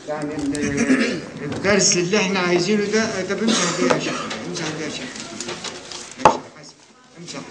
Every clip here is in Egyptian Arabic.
يعني ال- الدرس اللي احنا عايزينه ده طب امسح دي يا شيخ امسح دي يا شيخ يا شيخ حسن امسح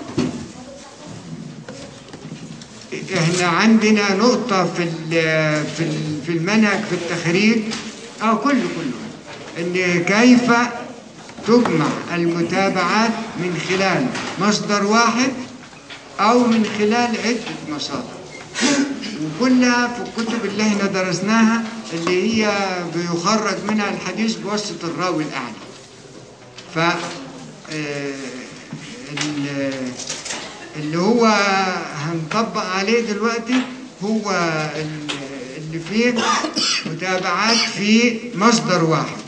احنا عندنا نقطة في ال- في ال- في المنهج في التخريج اه كله كله ان كيف تجمع المتابعات من خلال مصدر واحد او من خلال عدة مصادر وكلها في الكتب اللي احنا درسناها اللي هي بيخرج منها الحديث بواسطة الراوي الأعلى ف آه، ال- اللي هو هنطبق عليه دلوقتي هو ال- اللي فيه متابعات في مصدر واحد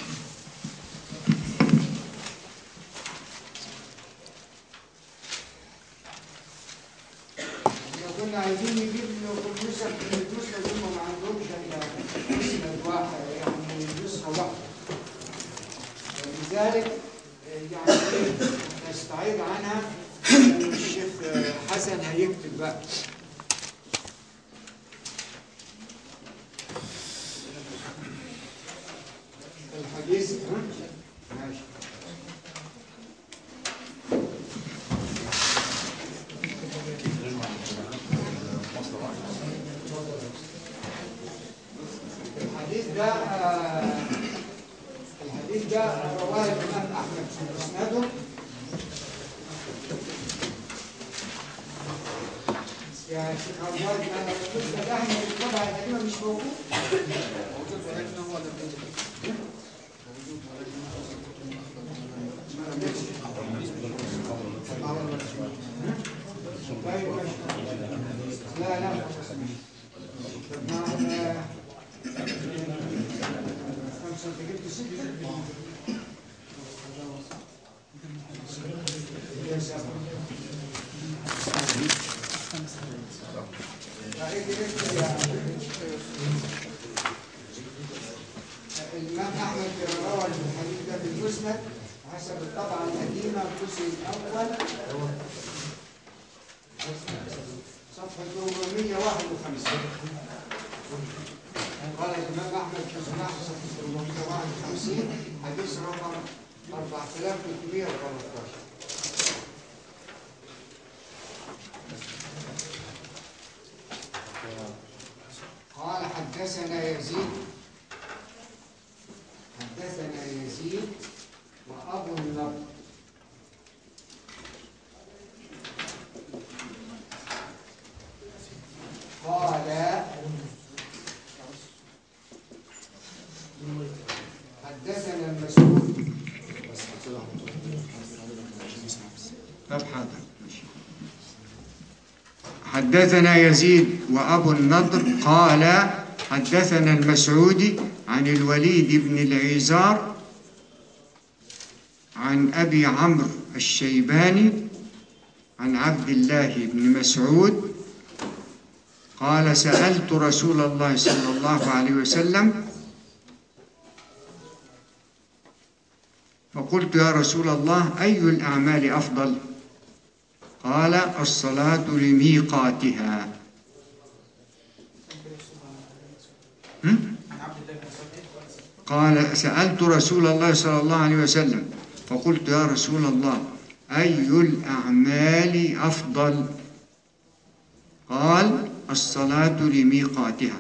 احنا كنا عايزين نجيب لكم نسخ النسخة دي ما عندهمش الا مسند واحد يعني نسخة واحدة ولذلك آه، يعني ايه نستعيد عنها الشيخ آه، حسن هيكتب بقى الحديث ها؟ ماشي الحديث ده آه، الحديث ده رواه الإمام أحمد في مسنده يا شيخ عباد أنا النسخة ده احنا الطبعة القديمة مش موجود موجود ولكن هو ده طيب ماشي. لا لا طب ما أنا- خمسة أنت جبت ستة؟ يا سلام. طيب اكتب يا الإمام أحمد روى الحديث ده في المسند حسب الطبعة القديمة الجزء الأول صفحة 451 قال الإمام أحمد في صحيح صفحة 451 حديث رقم 4313 قال حدثنا يزيد حدثنا يزيد وأبو النضر قال حدثنا المسعود طب حاضر ماشي. حدثنا يزيد وأبو النضر قال حدثنا المسعودي عن الوليد بن العيزار عن أبي عمرو الشيباني عن عبد الله بن مسعود قال سألت رسول الله صلى الله عليه وسلم فقلت يا رسول الله أي الأعمال أفضل قال الصلاة لميقاتها هم؟ قال سألت رسول الله صلى الله عليه وسلم فقلت يا رسول الله أي الأعمال أفضل قال الصلاة لميقاتها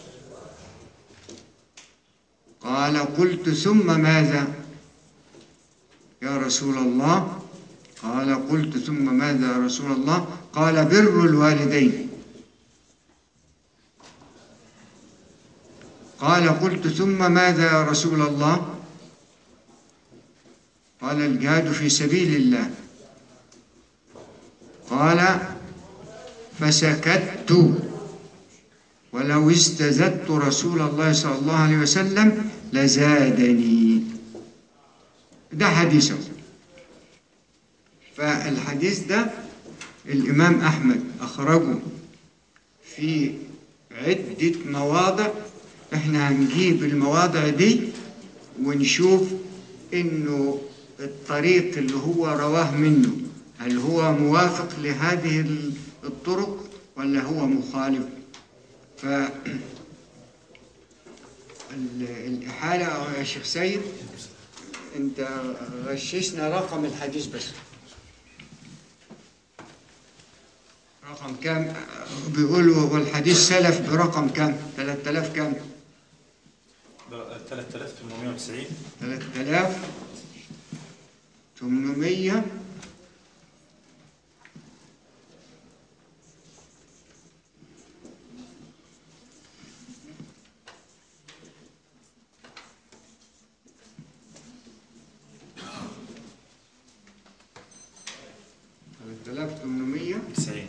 قال قلت ثم ماذا يا رسول الله قال قلت ثم ماذا يا رسول الله قال بر الوالدين قال قلت ثم ماذا يا رسول الله قال الجهاد في سبيل الله قال فسكت ولو استزدت رسول الله صلى الله عليه وسلم لزادني ده حديثه فالحديث ده الإمام أحمد أخرجه في عدة مواضع احنا هنجيب المواضع دي ونشوف انه الطريق اللي هو رواه منه هل هو موافق لهذه الطرق ولا هو مخالف ف ال- الإحالة أو يا شيخ سيد أنت غششنا رقم الحديث بس رقم كام بيقولوا والحديث سلف برقم كام 3000 كام 3890 3800 3800 90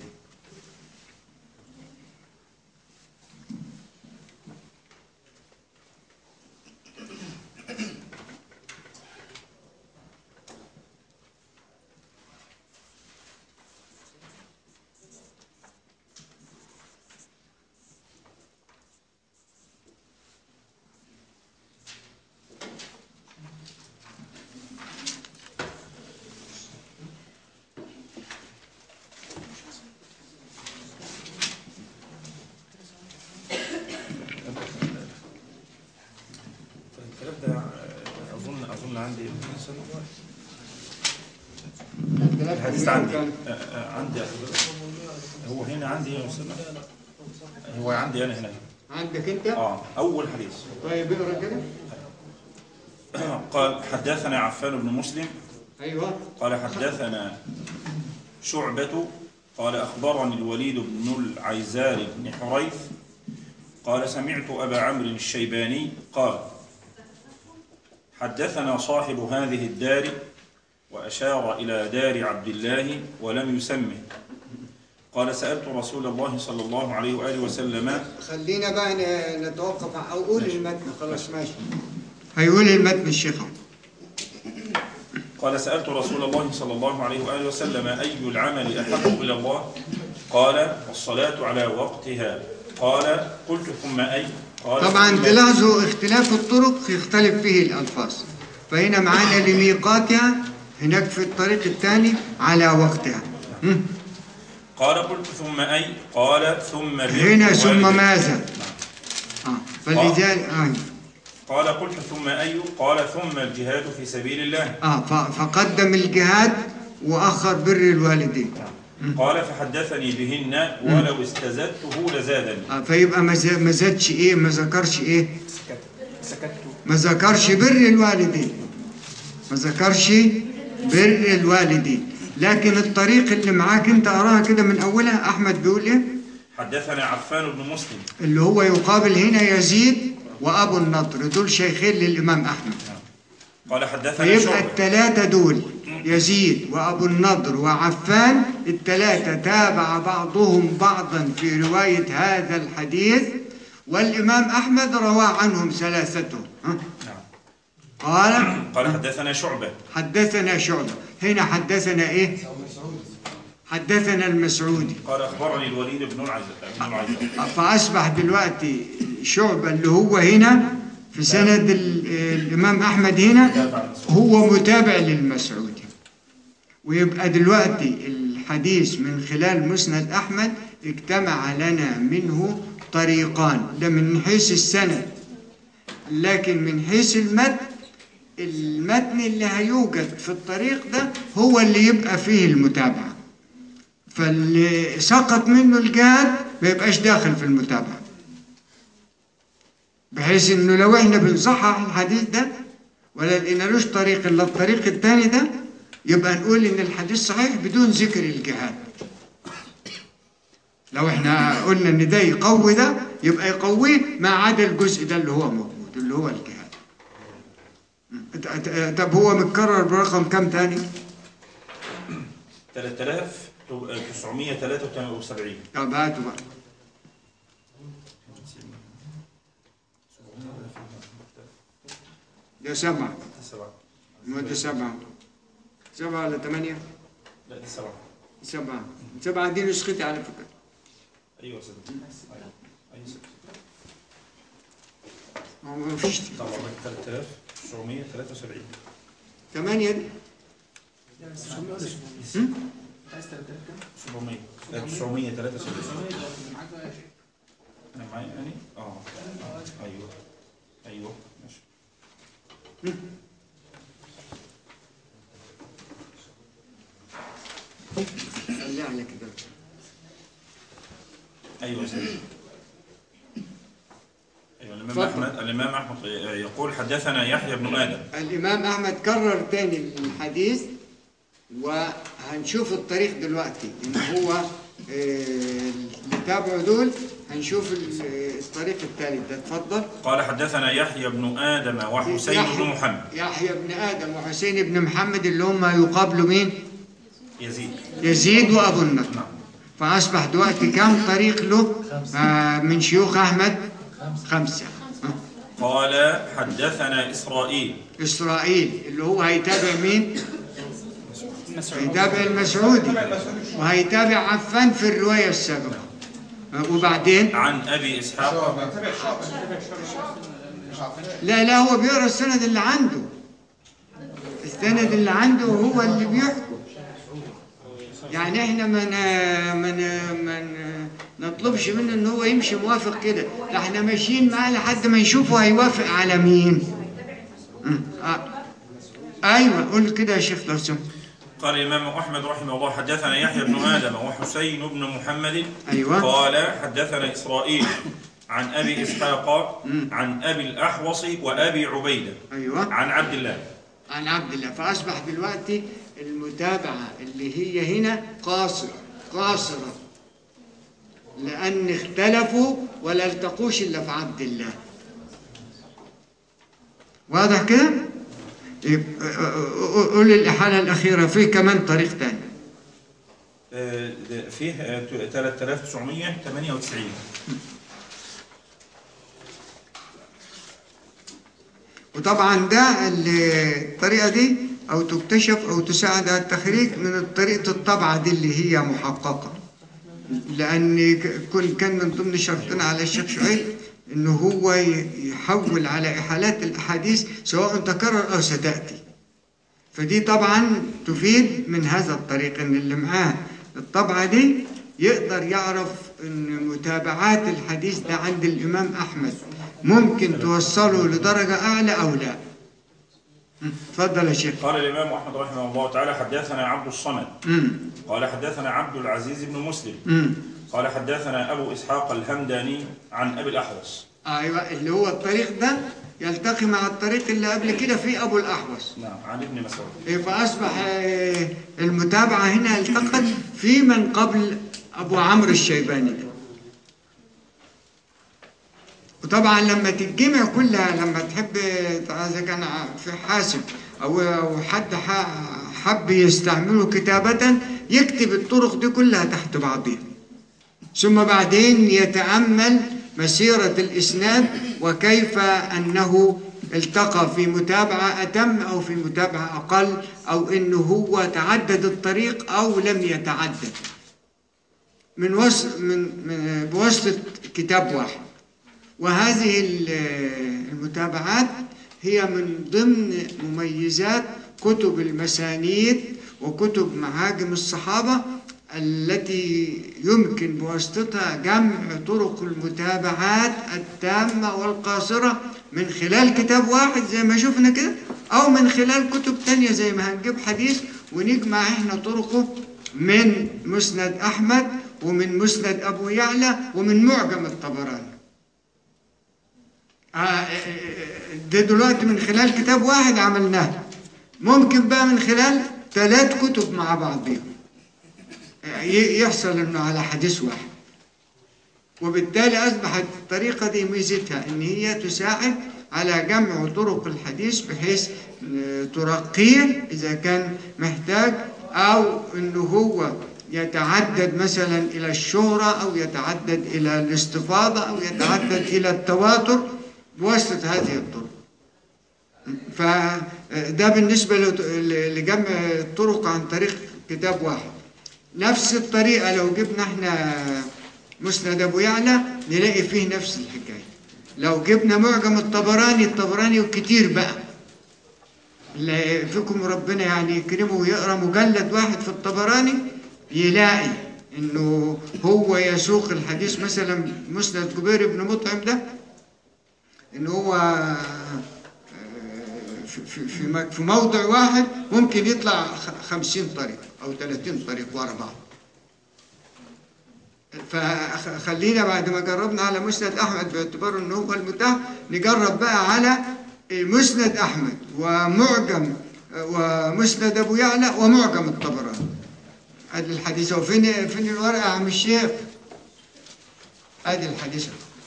الكلام ده آه، اظن اظن عندي الحديث عندي آه، آه، عندي هو هنا عندي يا أستاذ؟ هو عندي انا هنا عندك انت اه اول حديث طيب اقرا كده قال حدثنا عفان بن مسلم ايوه قال حدثنا شعبة قال أخبرني الوليد بن العيزار بن حريث قال سمعت أبا عمرو الشيباني قال حدثنا صاحب هذه الدار وأشار إلى دار عبد الله ولم يسمه قال سألت رسول الله صلى الله عليه وآله وسلم خلينا بقى ن- نتوقف ع- او قول المتن خلاص ماشي هيقول المتن الشيخ أهو. قال سألت رسول الله صلى الله عليه وآله وسلم أي العمل أحب إلى الله قال الصلاة على وقتها قال قلت ثم أي قال طبعا ثم- تلاحظوا اختلاف الطرق يختلف فيه الالفاظ فهنا معانا لميقاتها هناك في الطريق الثاني على وقتها هم؟ قال قلت ثم أي قال ثم بر هنا ثم الوالدين. ماذا اه فلذلك آه. قال قلت ثم أي قال ثم الجهاد في سبيل الله اه ف- فقدم الجهاد واخر بر الوالدين قال فحدثني بهن ولو استزدته لزادني آه فيبقى ما ز- ما زادش ايه ما ذكرش ايه سكت ما ذكرش بر الوالدين ما ذكرش بر الوالدين لكن الطريق اللي معاك انت اراها كده من اولها احمد بيقول ايه حدثنا عفان بن مسلم اللي هو يقابل هنا يزيد وابو النضر دول شيخين للامام احمد قال حدثنا فيبقى شعبة الثلاثه دول يزيد وابو النضر وعفان الثلاثه تابع بعضهم بعضا في روايه هذا الحديث والامام احمد روى عنهم ثلاثتهم ها؟ نعم. قال قال حدثنا شعبة حدثنا شعبة هنا حدثنا ايه حدثنا المسعودي قال أخبرني الوليد بن العيزار بن العيزار فأصبح دلوقتي شعبة اللي هو هنا في سند ال- الإمام أحمد هنا هو متابع للمسعودي ويبقى دلوقتي الحديث من خلال مسند أحمد اجتمع لنا منه طريقان ده من حيث السند لكن من حيث المتن المتن اللي هيوجد في الطريق ده هو اللي يبقى فيه المتابعة فاللي سقط منه الجهاد ما يبقاش داخل في المتابعة بحيث انه لو احنا بنصحح الحديث ده ولا لقينالوش طريق الا الطريق الثاني ده يبقى نقول ان الحديث صحيح بدون ذكر الجهاد لو احنا قلنا ان ده يقوي ده يبقى يقويه ما عدا الجزء ده اللي هو موجود اللي هو الجهاد ت- ت- طب هو متكرر برقم كام تاني؟ 3973 طب هاتوا بقى ده سبعة سبعة ما ده سبعة سبعة ولا ثمانية؟ لا دي سبعة سبعة سبعة دي نسختي على فكرة أيوة يا سيدي أيوة أيوة سيدي هو ما فيش طبعا 3973 ثمانية دي 700 973 أنا معايا يعني اه ايوه ايوه خليها على كده ايوه يا سيدي ايوه الامام اتفضل. احمد الامام احمد يقول حدثنا يحيى بن ادم الإمام أحمد كرر تاني الحديث وهنشوف الطريق دلوقتي إن هو آه، اللي تابعوا دول هنشوف ال- الطريق الثالث ده اتفضل قال حدثنا يحيى بن ادم وحسين يحيى- بن محمد يحيى بن آدم وحسين بن محمد اللي هم يقابلوا مين؟ يزيد يزيد وأبو النضر نعم فأصبح دلوقتي كم طريق له آه، من شيوخ أحمد؟ خمسة آه. قال حدثنا اسرائيل إسرائيل اللي هو هيتابع مين؟ هيتابع المسعودي وهيتابع عفان في الرواية السابقة وبعدين عن ابي اسحاق لا لا هو بيقرا السند اللي عنده السند اللي عنده هو اللي بيحكم يعني احنا ما ن- ما ن- ما ن- نطلبش منه ان هو يمشي موافق كده ده احنا ماشيين معاه لحد ما نشوفه هيوافق على مين أمم، آه. ايوه قول كده يا شيخ لو سمحت قال الامام احمد رحمه الله حدثنا يحيى بن ادم وحسين بن محمد ايوه قال حدثنا اسرائيل عن ابي اسحاق عن ابي الاحوص وابي عبيده ايوه عن عبد الله عن عبد الله فأصبح دلوقتي المتابعة اللي هي هنا قاصرة قاصرة لأن اختلفوا ولا التقوش إلا في عبد الله واضح كده؟ يبقى- قول الإحالة الأخيرة في كمان طريق تاني آه، ده فيه آه، 3998 وطبعا ده ال- الطريقة دي أو تكتشف أو تساعد على التخريج من طريقة الطبعة دي اللي هي محققة لأن ك- كن كان من ضمن شرطنا على الشيخ شعيب إنه هو ي- يحول على إحالات الأحاديث سواء تكرر أو ستأتي فدي طبعا تفيد من هذا الطريق إن اللي معاه الطبعة دي يقدر يعرف إن متابعات الحديث ده عند الإمام أحمد ممكن توصله لدرجة أعلى أو لا م، اتفضل يا شيخ قال الامام احمد رحمه الله تعالى حدثنا عبد الصمد مم. قال حدثنا عبد العزيز بن مسلم مم. قال حدثنا ابو اسحاق الهمداني عن ابي الاحوص ايوه اللي هو الطريق ده يلتقي مع الطريق اللي قبل كده في ابو الاحوص نعم عن ابن مسعود إيه، فاصبح آه، المتابعه هنا التقت في من قبل ابو عمرو الشيباني ده وطبعا لما تتجمع كلها لما تحب اذا كان في حاسب او أو حد ح- حب يستعمله كتابه يكتب الطرق دي كلها تحت بعضها ثم بعدين يتأمل مسيرة الإسناد وكيف أنه التقى في متابعة أتم أو في متابعة أقل أو أنه هو تعدد الطريق أو لم يتعدد من وص من من بواسطة كتاب واحد وهذه ال- المتابعات هي من ضمن مميزات كتب المسانيد وكتب معاجم الصحابة التي يمكن بواسطتها جمع طرق المتابعات التامة والقاصرة من خلال كتاب واحد زي ما شفنا كده أو من خلال كتب تانية زي ما هنجيب حديث ونجمع احنا طرقه من مسند أحمد ومن مسند أبو يعلى ومن معجم الطبراني آه، ده دلوقتي من خلال كتاب واحد عملناه ممكن بقى من خلال ثلاث كتب مع بعضهم ي- يحصل انه على حديث واحد وبالتالي اصبحت الطريقه دي ميزتها ان هي تساعد على جمع طرق الحديث بحيث آه، ترقيه اذا كان محتاج او انه هو يتعدد مثلا الى الشهره او يتعدد الى الاستفاضه او يتعدد الى التواتر بواسطه هذه الطرق فده بالنسبة لت- لجمع الطرق عن طريق كتاب واحد نفس الطريقة لو جبنا احنا مسند أبو يعلى نلاقي فيه نفس الحكاية لو جبنا معجم الطبراني الطبراني وكتير بقى اللي فيكم ربنا يعني يكرمه ويقرا مجلد واحد في الطبراني يلاقي انه هو يسوق الحديث مثلا مسند جبير بن مطعم ده ان هو في, في, في م- في موضع واحد ممكن يطلع خ- خمسين طريق أو ثلاثين طريق ورا بعض فخلينا بعد ما جربنا على مسند أحمد باعتباره أنه هو المتاح نجرب بقى على مسند أحمد ومعجم ومسند أبو يعلى ومعجم الطبراني ادي الحديث وفين فين الورقه يا عم الشيخ ادي الحديث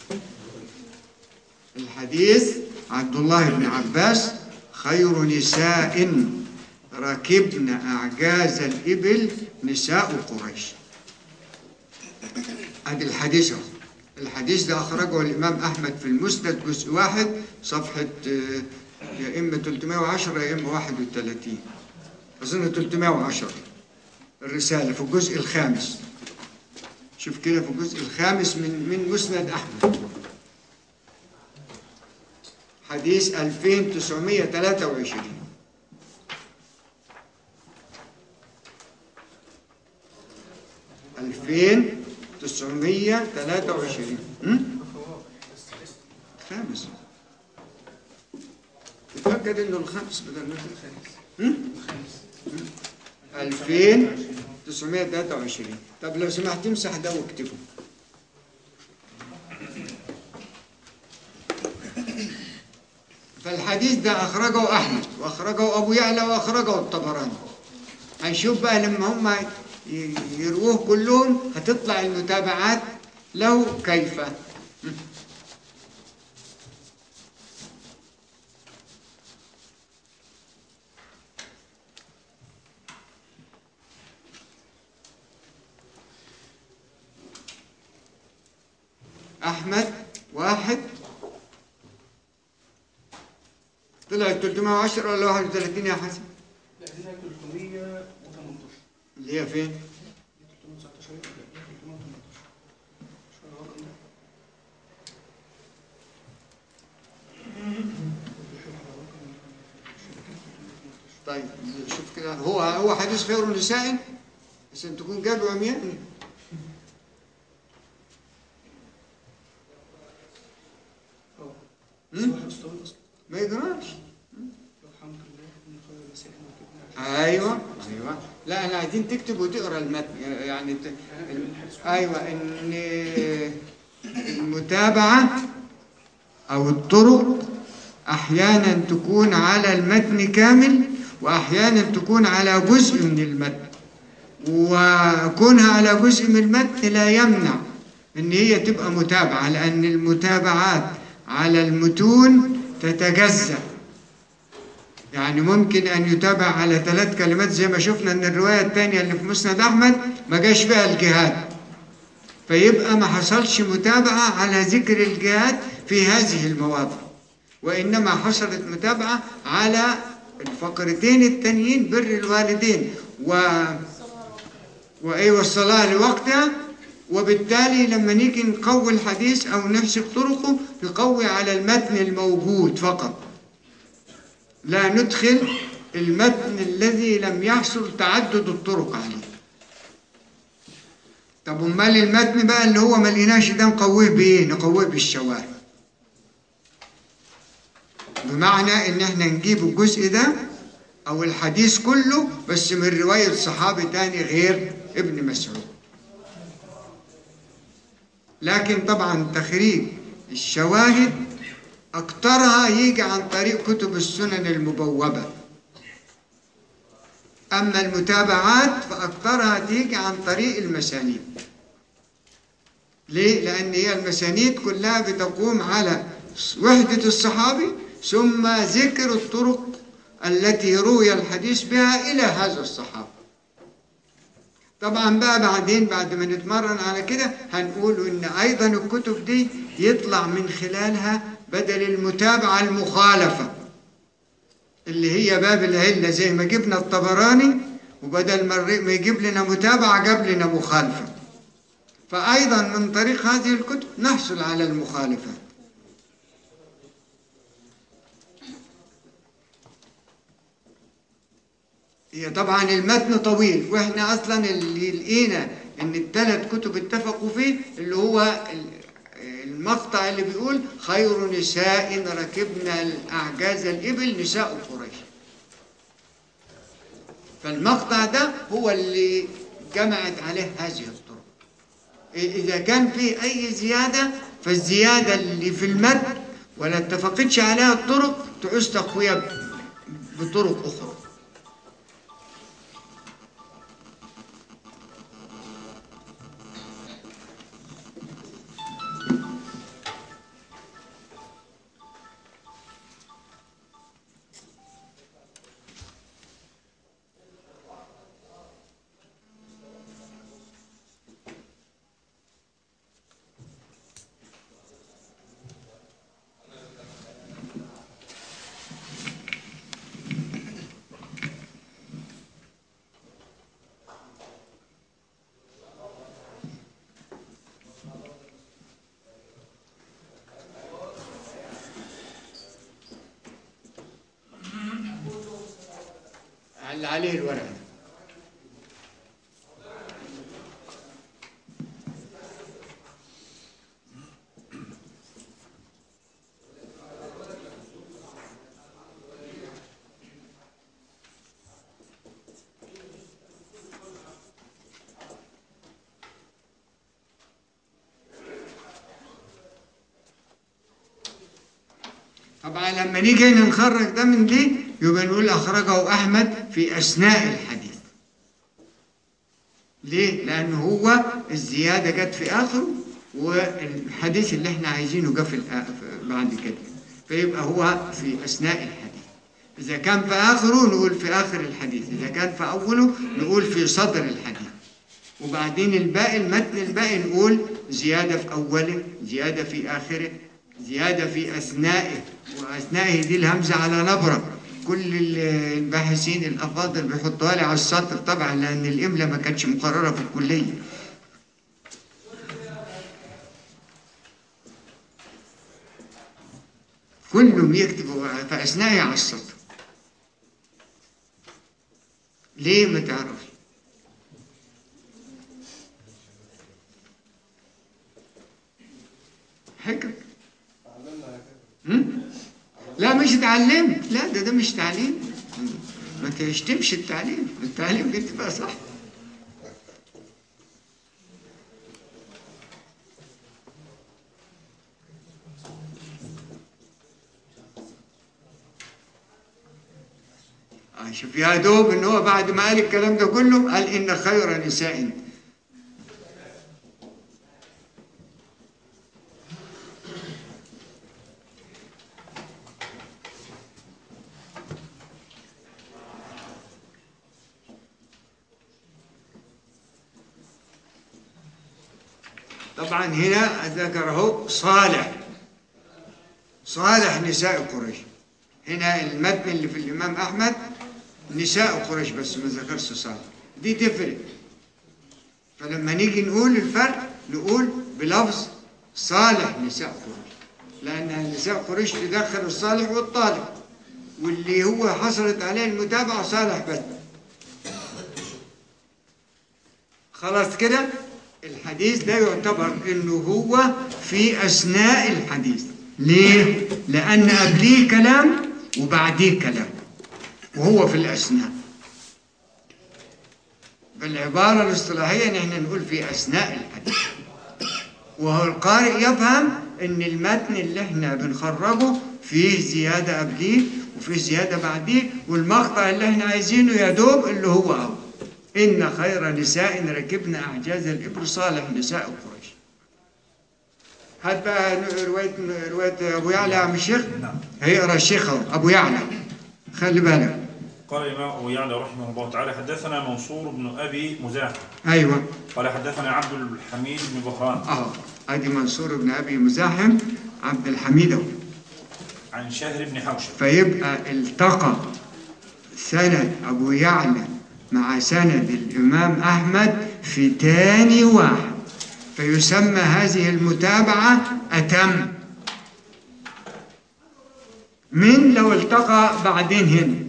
الحديث عبد الله بن عباس خير نساء ركبن اعجاز الابل نساء قريش ادي الحديث اهو الحديث ده اخرجه الامام احمد في المسند جزء واحد صفحه آه، يا اما 310 يا اما 31 اظن 310 الرسالة في الجزء الخامس شوف كده في الجزء الخامس من من مسند أحمد حديث 2923 2923 هم؟ خامس تتأكد انه الخامس بدل ما الخامس هم؟ 2923 طب لو سمحت تمسح ده واكتبه فالحديث ده أخرجه أحمد وأخرجه أبو يعلى وأخرجه الطبراني هنشوف بقى لما هم ي- يرووه كلهم هتطلع المتابعات له كيف أحمد واحد طلع 310 ولا 31 يا حسن لا هنا 318 اللي هي فين؟ 319 لا 318 شو الرقم ده؟ طيب شوف كده هو هو حديث خير نساء عشان تكون جاب عميان اه مم؟ بس واحد استوى اصلا ما يقراش الحمد لله من خير مسائل وكتبنا ايوه ايوه لا احنا عايزين تكتب وتقرا المتن يعني ت... ايوه ان المتابعه او الطرق احيانا تكون على المتن كامل واحيانا تكون على جزء من المتن وكونها على جزء من المتن لا يمنع ان هي تبقى متابعه لان المتابعات على المتون تتجزأ يعني ممكن أن يتابع على ثلاث كلمات زي ما شفنا أن الرواية الثانية اللي في مسند أحمد ما جاش فيها الجهاد فيبقى ما حصلش متابعة على ذكر الجهاد في هذه المواضع وإنما حصلت متابعة على الفقرتين التانيين بر الوالدين و وأيوة الصلاة لوقتها وبالتالي لما نيجي نقوي الحديث أو نحسب طرقه نقوي على المتن الموجود فقط لا ندخل المتن الذي لم يحصل تعدد الطرق عليه طب امال المتن بقى اللي هو ما لقيناش ده نقويه بايه نقويه بالشواهد بمعنى ان احنا نجيب الجزء ده او الحديث كله بس من رواية صحابي تاني غير ابن مسعود لكن طبعا تخريج الشواهد أكثرها يجي عن طريق كتب السنن المبوبة أما المتابعات فأكثرها تيجي عن طريق المسانيد ليه؟ لأن هي المسانيد كلها بتقوم على وحدة الصحابي ثم ذكر الطرق التي روي الحديث بها إلى هذا الصحابي طبعا بقى بعدين بعد ما نتمرن على كده هنقول ان ايضا الكتب دي يطلع من خلالها بدل المتابعة المخالفة اللي هي باب العلة زي ما جبنا الطبراني وبدل ما ما يجيب لنا متابعة جاب لنا مخالفة فأيضا من طريق هذه الكتب نحصل على المخالفة هي طبعا المتن طويل واحنا اصلا اللي لقينا ان الثلاث كتب اتفقوا فيه اللي هو المقطع اللي بيقول خير نساء ركبنا الأعجاز الإبل نساء قريش فالمقطع ده هو اللي جمعت عليه هذه الطرق إذا كان في أي زيادة فالزيادة اللي في المد ولا اتفقتش عليها الطرق تعوز تقوية بطرق أخرى اللي عليه الورق ده طبعا لما نيجي هنا نخرج ده من دي يبقى نقول أخرجه أحمد في أثناء الحديث ليه؟ لأن هو الزيادة جت في آخره والحديث اللي احنا عايزينه جه في الآ- بعد كده فيبقى هو في أثناء الحديث إذا كان في آخره نقول في آخر الحديث إذا كان في أوله نقول في صدر الحديث وبعدين الباقي المتن الباقي نقول زيادة في أوله زيادة في آخره زيادة في أثنائه وأثنائه دي الهمزة على نبرة كل الباحثين الأفاضل بيحطوها لي على السطر طبعا لأن الإملة ما كانتش مقررة في الكلية كلهم يكتبوا في أثنائه على السطر ليه ما تعرفش حكم هم؟ لا مش اتعلمت لا ده ده مش تعليم ما تشتمش التعليم التعليم بتبقى صح آه، شوف يا دوب ان هو بعد ما قال الكلام ده كله قال ان خير نساء طبعا هنا ذكره صالح صالح نساء قريش هنا المتن اللي في الإمام أحمد نساء قريش بس ما ذكرش صالح دي تفرق فلما نيجي نقول الفرق نقول بلفظ صالح نساء قريش لأن نساء قريش تدخل الصالح والطالب واللي هو حصلت عليه المتابعة صالح بس خلاص كده الحديث ده يعتبر انه هو في اثناء الحديث ليه لان قبليه كلام وبعديه كلام وهو في الاثناء بالعباره الاصطلاحيه نحن نقول في اثناء الحديث وهو القارئ يفهم ان المتن اللي احنا بنخرجه فيه زياده قبليه وفيه زياده بعديه والمقطع اللي احنا عايزينه يا دوب اللي هو اول إن خير نساء ركبنا أعجاز الإبل صالح نساء قريش هات بقى رواية رواية أبو يعلى يا عم الشيخ هيقرا الشيخ أهو أبو يعلى خلي بالك قال الإمام أبو يعلى رحمه الله تعالى حدثنا منصور بن أبي مزاحم أيوه قال حدثنا عبد الحميد بن بهران أهو أدي منصور بن أبي مزاحم عبد الحميد أهو عن شهر بن حوشب فيبقى التقى سند أبو يعلى مع سند الإمام أحمد في تاني واحد فيسمى هذه المتابعة أتم من لو التقى بعدين هنا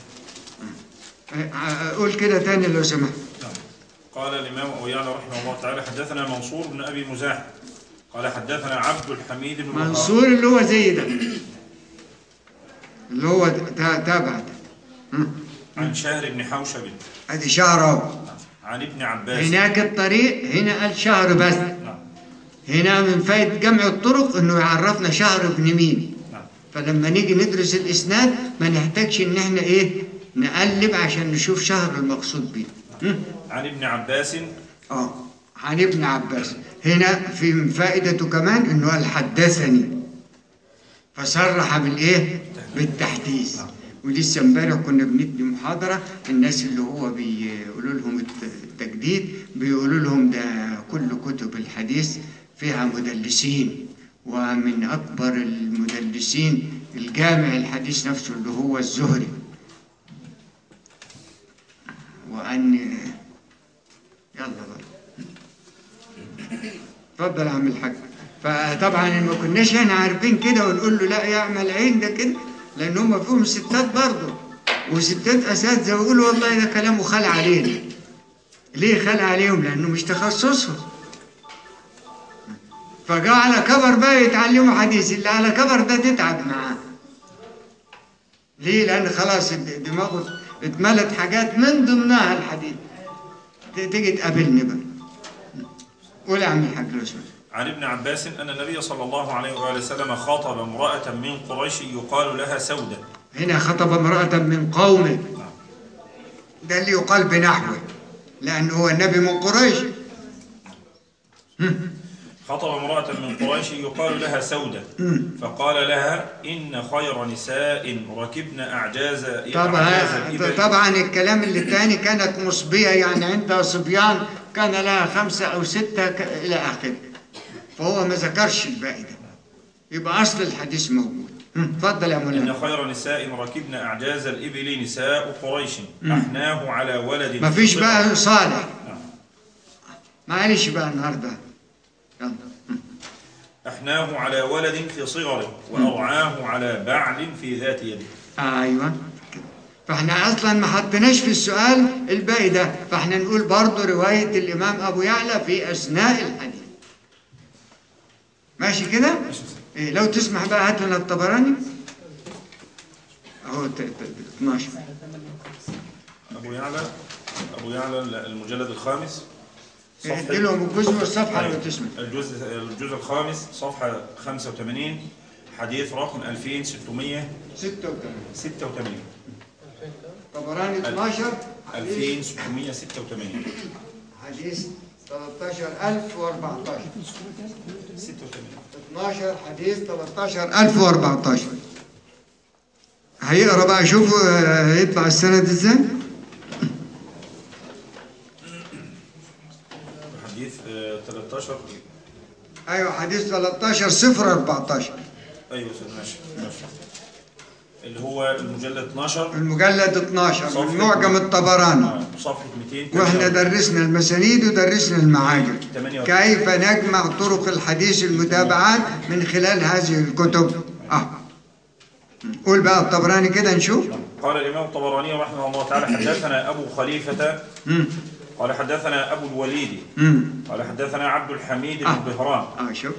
قول كده تاني لو سمحت قال الإمام أبو يعلى رحمه الله تعالى حدثنا منصور بن أبي مزاحم قال حدثنا عبد الحميد بن مهران. منصور اللي هو زي ده اللي هو تا- تابع ده هم. عن شهر بن حوشب ادي شهر اهو عن ابن عباس هناك الطريق هنا قال شهر بس نعم هنا من فايدة جمع الطرق انه يعرفنا شهر ابن مين نعم فلما نيجي ندرس الاسناد ما نحتاجش ان احنا ايه نقلب عشان نشوف شهر المقصود بيه هم؟ عن ابن عباس اه عن ابن عباس هنا في من فائدته كمان انه قال حدثني فصرح بالايه بالتحديث ولسه امبارح كنا بندي محاضره الناس اللي هو بيقولوا لهم الت- التجديد بيقولوا لهم ده كل كتب الحديث فيها مدلسين ومن اكبر المدلسين الجامع الحديث نفسه اللي هو الزهري وان يلا بقى اتفضل يا عم الحاج فطبعا ما كناش احنا عارفين كده ونقول له لا يعمل عين ده كده لان هم فيهم ستات برضه وستات اساتذه ويقولوا والله ده كلامه خال علينا ليه خال عليهم لانه مش تخصصهم فجاء على كبر بقى يتعلموا حديث اللي على كبر ده تتعب معاه ليه لان خلاص الد- دماغه اتملت حاجات من ضمنها الحديث ت- تيجي تقابلني بقى قول يا عم الحاج لو سمحت. عن ابن عباس أن النبي صلى الله عليه وآله وسلم خاطب امرأة من قريش يقال لها سودة هنا خطب امرأة من قومه نعم. ده اللي يقال بنحوه لأنه هو النبي من قريش خطب امرأة من قريش يقال لها سودة فقال لها إن خير نساء ركبن أعجاز أعجاز طبعا الإبل طبعا الكلام اللي تاني كانت مصبية يعني عندها صبيان كان لها خمسة أو ستة ك- إلى آخره فهو ما ذكرش الباقي ده يبقى أصل الحديث موجود هم، اتفضل يا إن مولانا خير نساء ركبن أعجاز الإبل نساء قريش أحناه على ولد ما فيش صغر. بقى صالح نعم. معلش بقى النهارده يلا هم. أحناه على ولد في صغره وأرعاه على بعل في ذات يده ايوه كده. فاحنا اصلا ما حطيناش في السؤال الباقي ده فاحنا نقول برضه روايه الامام ابو يعلى في اثناء الحديث ماشي كده إيه لو تسمح بقى هات لنا الطبراني اهو ت- ت- 12 أبو يعلى أبو يعلى المجلد الخامس ادي لهم الجزء والصفحه لو تسمح الجزء الجزء الخامس صفحة 85 حديث رقم 2686 86 طبراني 12 حديث 2686 حديث 13014 86 12 حديث 13014 هيقرا بقى شوفوا آه، هيطلع السند ازاي حديث آه، 13 ايوه حديث 13 0 14 ايوه يا استاذ ماشي ماشي اللي هو المجلد 12 المجلد 12 صفحة من معجم الطبراني آه، صفحة 200 واحنا درسنا المسانيد ودرسنا المعاجم 48. كيف نجمع طرق الحديث المتابعات من خلال هذه الكتب اه قول بقى الطبراني كده نشوف قال الإمام الطبراني رحمه الله تعالى حدثنا أبو خليفة مم. قال حدثنا أبو الوليد مم. قال حدثنا عبد الحميد بن آه. بهران اه شوف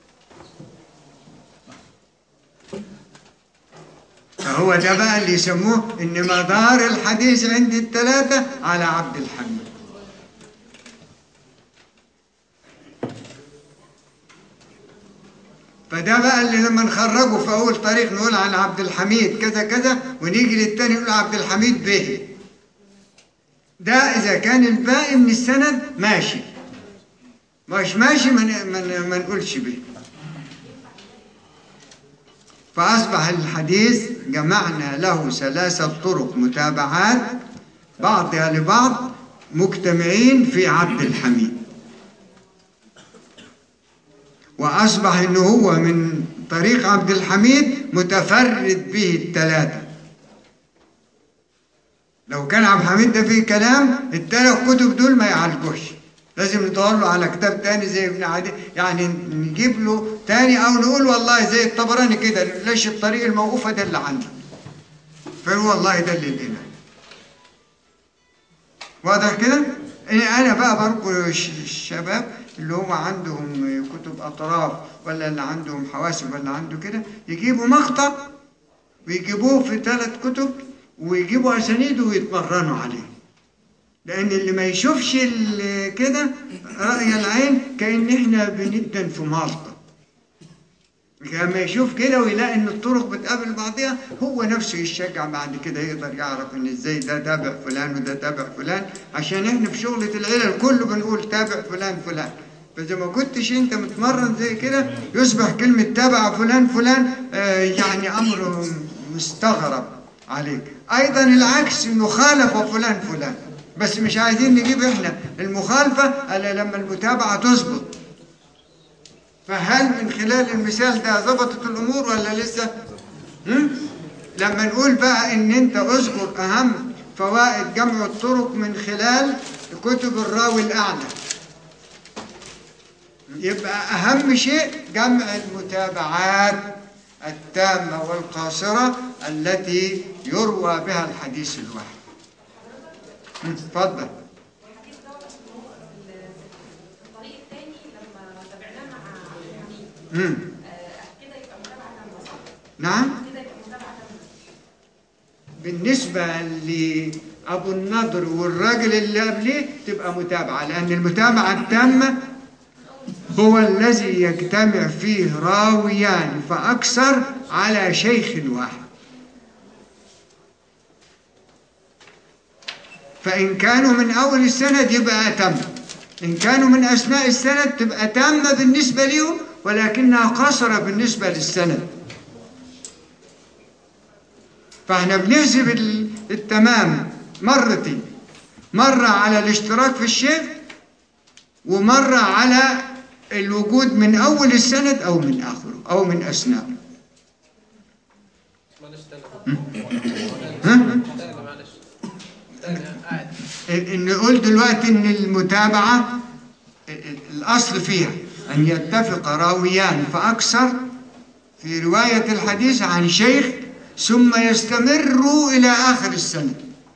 فهو ده بقى اللي يسموه ان مدار الحديث عند الثلاثة على عبد الحميد فده بقى اللي لما نخرجه في اول طريق نقول عن عبد الحميد كذا كذا ونيجي للتاني نقول عبد الحميد به ده اذا كان الباقي من السند ماشي مش ماشي ما ن- ما ن- ما نقولش به فأصبح الحديث جمعنا له ثلاثة طرق متابعات بعضها لبعض مجتمعين في عبد الحميد وأصبح إنه هو من طريق عبد الحميد متفرد به الثلاثة لو كان عبد الحميد ده فيه كلام الثلاث كتب دول ما يعالجوش لازم ندور له على كتاب تاني زي ابن عدي يعني نجيب له تاني او نقول والله زي الطبراني كده ليش الطريق الموقوفه ده اللي عندي فهو والله ده اللي لقينا واضح كده إيه انا بقى برجو الش- الشباب اللي هو عندهم كتب أطراف ولا اللي عندهم حواسب ولا عنده كده يجيبوا مقطع ويجيبوه في ثلاث كتب ويجيبوا أسانيده ويتمرنوا عليه لأن اللي ما يشوفش ال- كده رأي العين كأن إحنا بندن في مالطا لما يشوف كده ويلاقي ان الطرق بتقابل بعضها هو نفسه يشجع بعد كده يقدر يعرف ان ازاي ده تابع فلان وده تابع فلان عشان احنا في شغلة العلل كله بنقول تابع فلان فلان فاذا ما كنتش انت متمرن زي كده يصبح كلمة تابع فلان فلان آه، يعني امر مستغرب عليك ايضا العكس انه خالف فلان فلان بس مش عايزين نجيب احنا المخالفة الا لما المتابعة تظبط فهل من خلال المثال ده ظبطت الامور ولا لسه؟ هم؟ لما نقول بقى ان انت اذكر اهم فوائد جمع الطرق من خلال كتب الراوي الاعلى يبقى اهم شيء جمع المتابعات التامه والقاصره التي يروى بها الحديث الواحد هم، اتفضل الحديث دوت اللي هو الطريق الثاني لما تابعناه مع عبد الحميد هم، آه، كده يبقى متابعه تامه صح؟ نعم كده يبقى متابعه تامه بالنسبة لأبو النضر والراجل اللي قبليه تبقى متابعة لأن المتابعة التامة هو الذي يجتمع فيه راويان فأكثر على شيخ واحد فإن كانوا من أول السند يبقى أتم إن كانوا من أثناء السند تبقى تامة بالنسبة لهم ولكنها قصرة بالنسبة للسند فاحنا بنحسب ال- التمام مرتين مرة على الاشتراك في الشيخ ومرة على الوجود من أول السند أو من آخره أو من أثناءه معلش تاني ها؟ تاني معلش تاني قاعد إن نقول دلوقتي إن المتابعة ال- ال- الأصل فيها أن يتفق راويان فأكثر في رواية الحديث عن شيخ ثم يستمروا إلى آخر السنة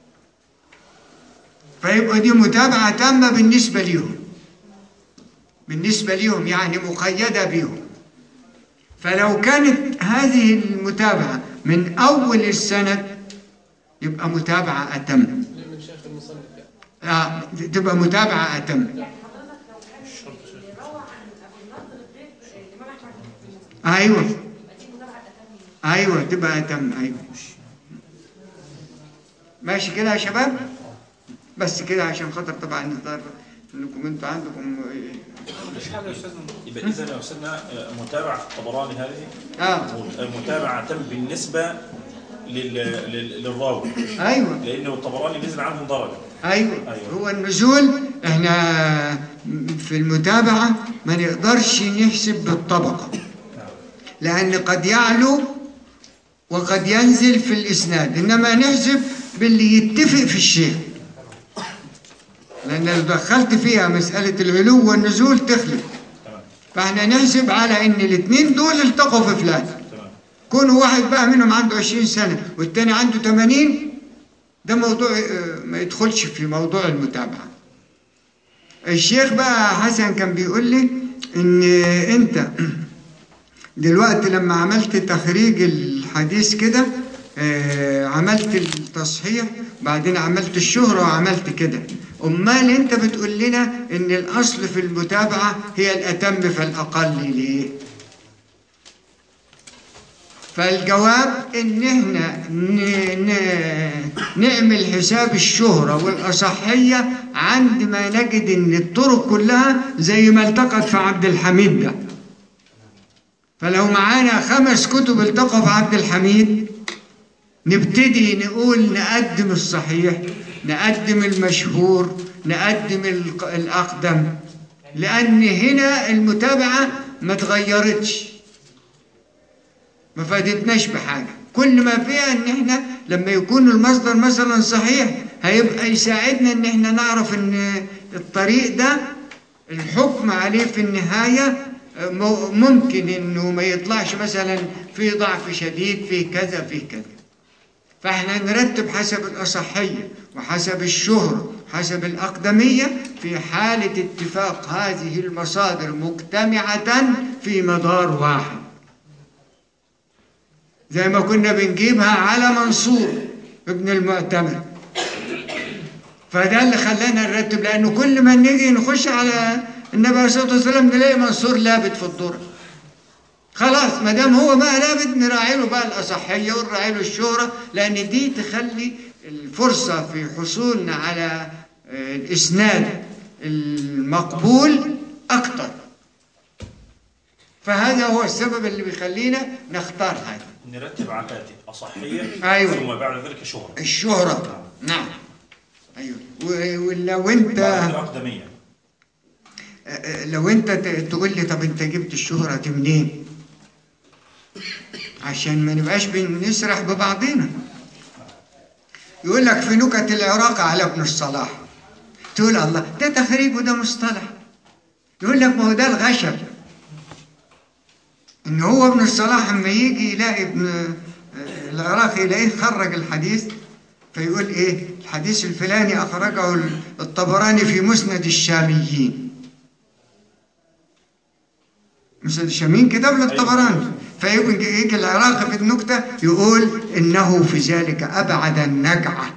فيبقى دي متابعة تامة بالنسبة لهم بالنسبة لهم يعني مقيدة بهم فلو كانت هذه المتابعة من أول السنة يبقى متابعة أتم من شيخ المصنف يعني آه تبقى متابعة أتم يعني حضرتك لو كان اللي روى عن ابو النضر غير الامام احمد بن مسلم أيوه يبقى دي متابعه اتم أيوه تبقى أتم أيوه ماشي كده يا شباب بس كده عشان خاطر طبعا نضطر انكم انتوا عندكم مفيش حاجه يا استاذنا يبقى اذا يا استاذنا آه، متابعه الطبراني هذه اه متابعه تم بالنسبه لل... لل... للراوي ايوه لانه الطبراني نزل عنهم درجه ايوه أيوة. هو النزول احنا في المتابعه ما نقدرش نحسب بالطبقه لان قد يعلو وقد ينزل في الاسناد انما نحسب باللي يتفق في الشيء لان لو دخلت فيها مساله العلو والنزول تخلف تمام فاحنا نحسب على ان الاثنين دول التقوا في فلان تمام كون واحد بقى منهم عنده 20 سنة والتاني عنده 80 ده موضوع آه، ما يدخلش في موضوع المتابعة الشيخ بقى حسن كان بيقول لي ان انت دلوقتي لما عملت تخريج الحديث كده آه، عملت التصحيح بعدين عملت الشهرة وعملت كده أمال أنت بتقول لنا إن الأصل في المتابعة هي الأتم فالأقل ليه؟ فالجواب ان احنا ن... ن... نعمل حساب الشهرة والأصحية عندما نجد ان الطرق كلها زي ما التقت في عبد الحميد ده فلو معانا خمس كتب التقوا في عبد الحميد نبتدي نقول نقدم الصحيح نقدم المشهور نقدم الق- الأقدم لأن هنا المتابعة ما تغيرتش ما فادتناش بحاجة كل ما فيها ان احنا لما يكون المصدر مثلا صحيح هيبقى يساعدنا ان احنا نعرف ان الطريق ده الحكم عليه في النهاية م- ممكن انه ما يطلعش مثلا في ضعف شديد في كذا في كذا فاحنا نرتب حسب الأصحية وحسب الشهرة حسب الأقدمية في حالة اتفاق هذه المصادر مجتمعة في مدار واحد زي ما كنا بنجيبها على منصور ابن المعتمد فده اللي خلانا نرتب لأنه كل ما نيجي نخش على النبي عليه الصلاة والسلام نلاقي منصور لابد في الدرة خلاص ما دام هو بقى لابد نراعي له بقى الأصحية ونراعي له الشهرة لأن دي تخلي الفرصة في حصولنا على آه، الإسناد المقبول أكتر فهذا هو السبب اللي بيخلينا نختار هذا نرتب على الآتي أصحية أيوة. ثم بعد ذلك شهرة الشهرة نعم أيوه و- ولو أنت بعد الأقدمية لو انت ت- تقول لي طب انت جبت الشهرة دي منين عشان ما نبقاش بنسرح ببعضنا يقول لك في نكت العراق على ابن الصلاح تقول الله ده تخريج وده مصطلح يقول لك ما هو ده الغشب ان هو ابن الصلاح اما يجي يلاقي ابن آه، العراقي يلاقيه خرج الحديث فيقول ايه الحديث الفلاني اخرجه الطبراني في مسند الشاميين مسند الشاميين كتاب للطبراني فيجي يجي العراقي في النكته يقول انه في ذلك ابعد النجعه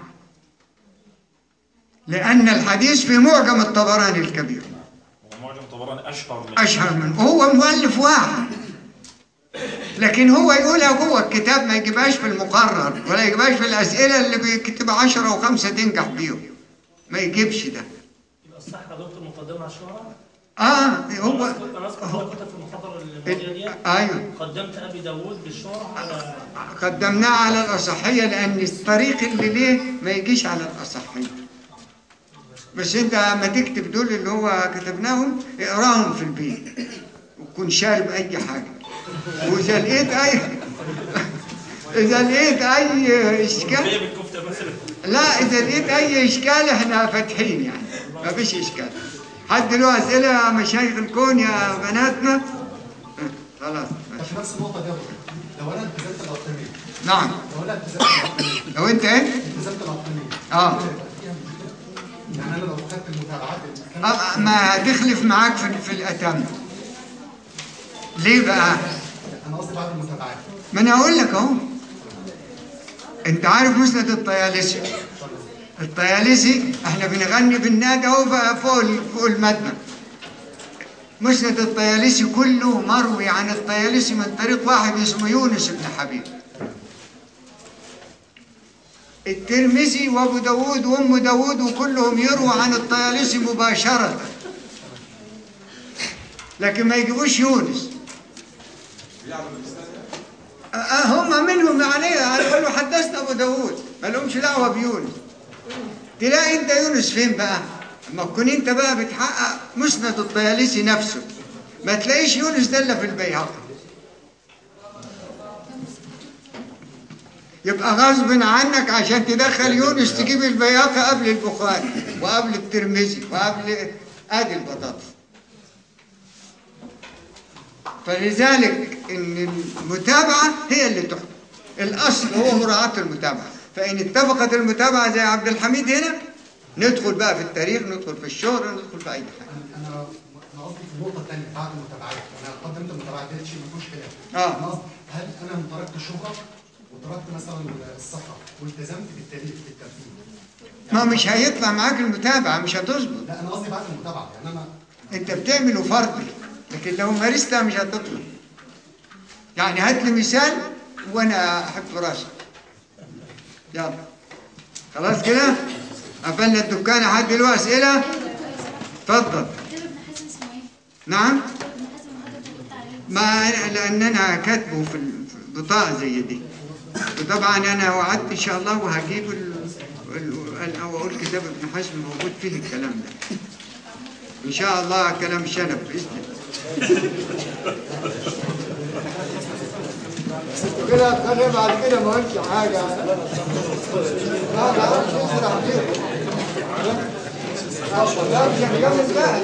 لان الحديث في معجم الطبراني الكبير ومعجم طبراني أشهر من اشهر منه هو مؤلف واحد لكن هو يقولها جوه الكتاب ما يجيبهاش في المقرر ولا يجيبهاش في الاسئله اللي بيكتب عشرة وخمسه تنجح بيهم ما يجيبش ده يبقى الصح يا دكتور مقدمة على الشهرة؟ اه هو أنا أذكر- أنا أذكر حضرتك كنت في المحاضرة الماضية دي ايوه قدمت أبي داوود بالشهرة على قدمناه على الأصحية لأن الطريق اللي ليه ما يجيش على الأصحية بس أنت لما تكتب دول اللي هو كتبناهم اقراهم في البيت وكن شارب أي حاجة وإذا لقيت أي إذا لقيت أي إشكال جايب الكفتة مثلا لا إذا لقيت أي إشكال إحنا فاتحين يعني ما فيش إشكال حد له أسئلة يا مشايخ الكون يا بناتنا خلاص في نفس النقطة دي يا دكتور. لو أنا التزمت الأقليمية نعم لو أنا التزمت الأقليمية لو أنت إيه التزمت الأقليمية آه يعني أنا لو خدت المتابعات اللي أه، ما هتخلف معاك في, في الأتم ليه بقى؟ أنا قصدي بعد المتابعات ما أنا أقول لك أهو أنت عارف مسند الطيالسي الطيالسي احنا بنغني بالنادى اهو بقى فوق ال- فوق المدنى مسند الطيالسي كله مروي عن الطيالسي من طريق واحد اسمه يونس بن حبيب الترمذي وابو داود وام داود وكلهم يرووا عن الطيالسي مباشرة لكن ما يجيبوش يونس أه، أه، هم منهم يعني يقولوا حدثنا ابو داود ما لهمش دعوه بيونس تلاقي انت يونس فين بقى اما تكون انت بقى بتحقق مسند الطيالسي نفسه ما تلاقيش يونس ده الا في البيهقي يبقى غصب عنك عشان تدخل يونس تجيب البياقة قبل البخاري وقبل الترمذي وقبل ادي البطاطس فلذلك ان المتابعة هي اللي تحكم الاصل هو مراعاة المتابعة فان اتفقت المتابعة زي عبد الحميد هنا ندخل بقى في التاريخ ندخل في الشهرة ندخل في اي حاجة أنا أنا أنا قصدي في النقطة الثانية بعد المتابعات أنا قدمت المتابعات دي شيء ما فيهوش خلاف آه. أنا قصدي هل أنا تركت الشهرة وتركت مثلا الصحة والتزمت بالتاريخ بالترتيب ما مش هيطلع معاك المتابعة مش هتظبط لا أنا قصدي بعد المتابعة يعني أنا انت بتعمله فردي لكن لو مارستها مش هتطلع يعني هات لي مثال وانا احب راسك يلا خلاص كده قفلنا الدكان حد له اسئله اتفضل كتاب ابن حزم اسمه ايه؟ نعم كتاب ابن حزم حضرتك قلت عليه ما لان انا كاتبه في البطاقه زي دي وطبعا انا وعدت ان شاء الله وهجيب ال... ال... او اقول كتاب ابن حزم موجود فيه الكلام ده ان شاء الله كلام شنب باذن الله كده خلي بعد كده ما قلتش حاجه لا لا مش هسرح لا مش هنجوز بقى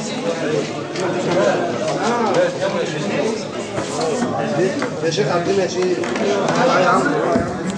يا شيخ عبد الله يا شيخ